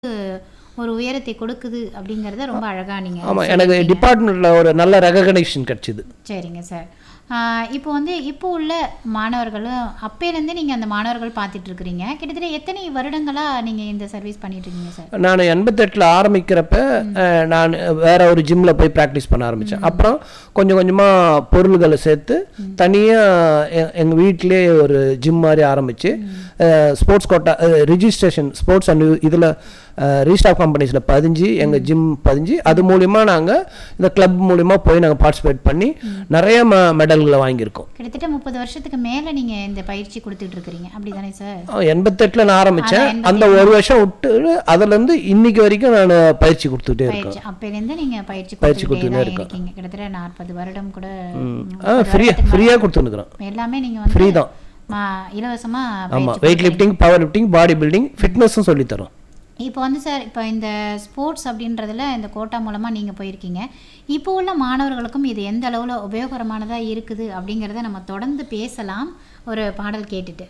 ஒரு உயரத்தை கொடுக்குது அப்படிங்கிறத ரொம்ப அழகா நீங்க ஆமாம் எனக்கு டிபார்ட்மெண்ட்டில் ஒரு நல்ல ரெகக்னைசேஷன் கிடச்சிது சரிங்க சார் ஆஹ் இப்போ வந்து இப்போ உள்ள மாணவர்களும் அப்பையிலேருந்தே நீங்கள் அந்த மாணவர்கள் பார்த்துட்டு இருக்கிறீங்க கிட்டத்தட்ட எத்தனை வருடங்களா நீங்கள் இந்த சர்வீஸ் பண்ணிட்டு இருக்கீங்க சார் நான் எண்பத்தெட்டில் ஆரம்பிக்கிறப்ப அஹ், நான் வேற ஒரு ஜிம்மில் போய் ப்ராக்டிஸ் பண்ண ஆரம்பித்தேன் அப்புறம் கொஞ்சம் கொஞ்சமாக பொருள்களை சேர்த்து தனியாக எங்கள் வீட்டிலே ஒரு ஜிம் மாதிரி ஆரம்பித்து sports quota registration sports and இதில் ரீஸ்டாக் கம்பெனிஸில் பதிஞ்சு எங்கள் ஜிம் பதிஞ்சு அது மூலிமா நாங்கள் இந்த கிளப் மூலிமா போய் நாங்கள் பார்ட்டிசிபேட் பண்ணி நிறைய ம மெடல்களை வாங்கியிருக்கோம் கிட்டத்தட்ட முப்பது வருஷத்துக்கு மேலே நீங்கள் இந்த பயிற்சி கொடுத்துட்டு இருக்கிறீங்க அப்படி தானே சார் எண்பத்தெட்டில் நான் ஆரம்பித்தேன் அந்த ஒரு வருஷம் விட்டு அதுலேருந்து இன்னைக்கு வரைக்கும் நான் பயிற்சி கொடுத்துட்டே இருக்கேன் பயிற்சி அப்பையிலேருந்து நீங்கள் பயிற்சி பயிற்சி கொடுத்துட்டே தான் கொடுத்துட்டே இருக்கீங்க கிட்டத்தட்ட நாற்பது வருடம் கூட ஆ ஃப்ரீயாக ஃப்ரீயாக கொடுத்துருக்குறோம் எல்லாமே நீங்கள் வந்து ஃப்ரீ தான் மா- இலவசமா ஆமாம் பயிற்சி weight lifting power lifting body building ஃபிட்னஸும் சொல்லித்தரோம் இப்போ வந்து சார் இப்போ இந்த ஸ்போர்ட்ஸ் அப்படின்றதுல இந்த கோட்டா மூலமாக நீங்கள் போயிருக்கீங்க இப்போ உள்ள மாணவர்களுக்கும் இது எந்த அளவில் உபயோகரமானதாக இருக்குது அப்படிங்கிறத நம்ம தொடர்ந்து பேசலாம் ஒரு பாடல் கேட்டுட்டு